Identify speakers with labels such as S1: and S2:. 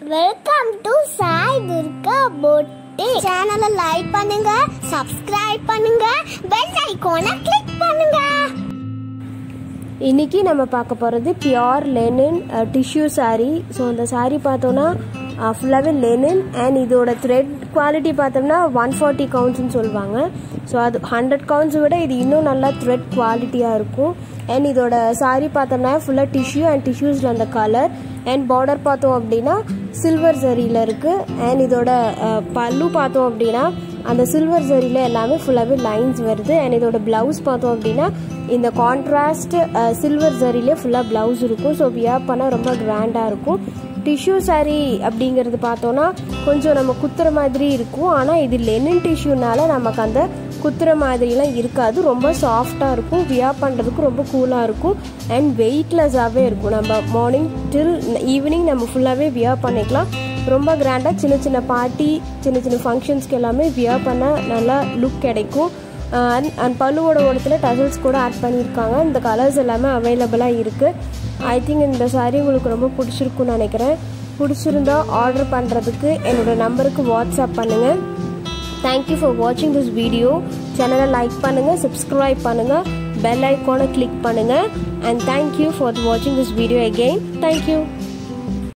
S1: welcome to Sai Durga பொட்டி சேனலை like பண்ணுங்க சப்ஸ்கிரைப் பண்ணுங்க பெல் ஐகானை கிளிக் பண்ணுங்க
S2: இன்னைக்கு நம்ம பார்க்க போகிறது pure linen tissue saree so அந்த saree பார்த்தோன்னா ஃபுல்லாகவே லெனின் அண்ட் இதோட த்ரெட் குவாலிட்டி பார்த்தோம்னா ஒன் ஃபார்ட்டி கவுண்ட்ஸ்னு சொல்லுவாங்க ஸோ அது ஹண்ட்ரட் கவுண்ட்ஸ் விட இது இன்னும் நல்லா த்ரெட் குவாலிட்டியாக இருக்கும் அண்ட் இதோட saree பார்த்தோம்னா ஃபுல்லாக டிஷ்யூ அண்ட் டிஷ்யூஸில் அந்த கலர் அண்ட் பார்டர் பார்த்தோம் அப்படின்னா சில்வர் சரியில் இருக்குது அண்ட் இதோட அஹ், பல்லு பார்த்தோம் அப்படின்னா அந்த சில்வர் சரியில் எல்லாமே ஃபுல்லாகவே லைன்ஸ் வருது அண்ட் இதோட ப்ளவுஸ் பார்த்தோம் அப்படின்னா இந்த கான்ட்ராஸ்ட் சில்வர் சரியிலே ஃபுல்லாக ப்ளவுஸ் இருக்கும் ஸோ வியர் பண்ணால் ரொம்ப கிராண்டாக இருக்கும் டிஷ்யூ saree அப்படிங்கிறது பார்த்தோன்னா கொஞ்சம் நம்ம குத்துற மாதிரி இருக்கும் ஆனால் இது லெனின் டிஷ்யூனால நமக்கு அந்த குத்துற மாதிரிலாம் இருக்காது ரொம்ப சாஃப்டாக இருக்கும் வியர் பண்ணுறதுக்கு ரொம்ப கூலாக இருக்கும் அண்ட் வெயிட்லெஸ்ஸாகவே இருக்கும் நம்ம மார்னிங் டில் ஈவினிங் நம்ம ஃபுல்லாகவே வியர் பண்ணிக்கலாம் ரொம்ப கிராண்டாக சின்ன சின்ன பார்ட்டி சின்ன சின்ன ஃபங்க்ஷன்ஸ்க்கு எல்லாமே வியர் பண்ண நல்லா லுக் கிடைக்கும் அண்ட் அண்ட் பல்லுவோட ஓரத்தில் டசல்ஸ் கூட ஆட் பண்ணியிருக்காங்க இந்த கலர்ஸ் எல்லாமே அவைலபிளாக இருக்குது ஐ திங்க் இந்த saree உங்களுக்கு ரொம்ப பிடிச்சிருக்குன்னு நினைக்கிறேன் பிடிச்சிருந்தா ஆர்டர் பண்ணுறதுக்கு என்னோட நம்பருக்கு வாட்ஸ்அப் பண்ணுங்கள் தேங்க்யூ ஃபார் வாட்சிங் திஸ் வீடியோ சேனலை லைக் பண்ணுங்கள் சப்ஸ்கிரைப் பண்ணுங்கள் பெல் ஐக்கானை கிளிக் பண்ணுங்கள் அண்ட் தேங்க்யூ ஃபார் வாட்சிங் திஸ் வீடியோ அகெயின் தேங்க்யூ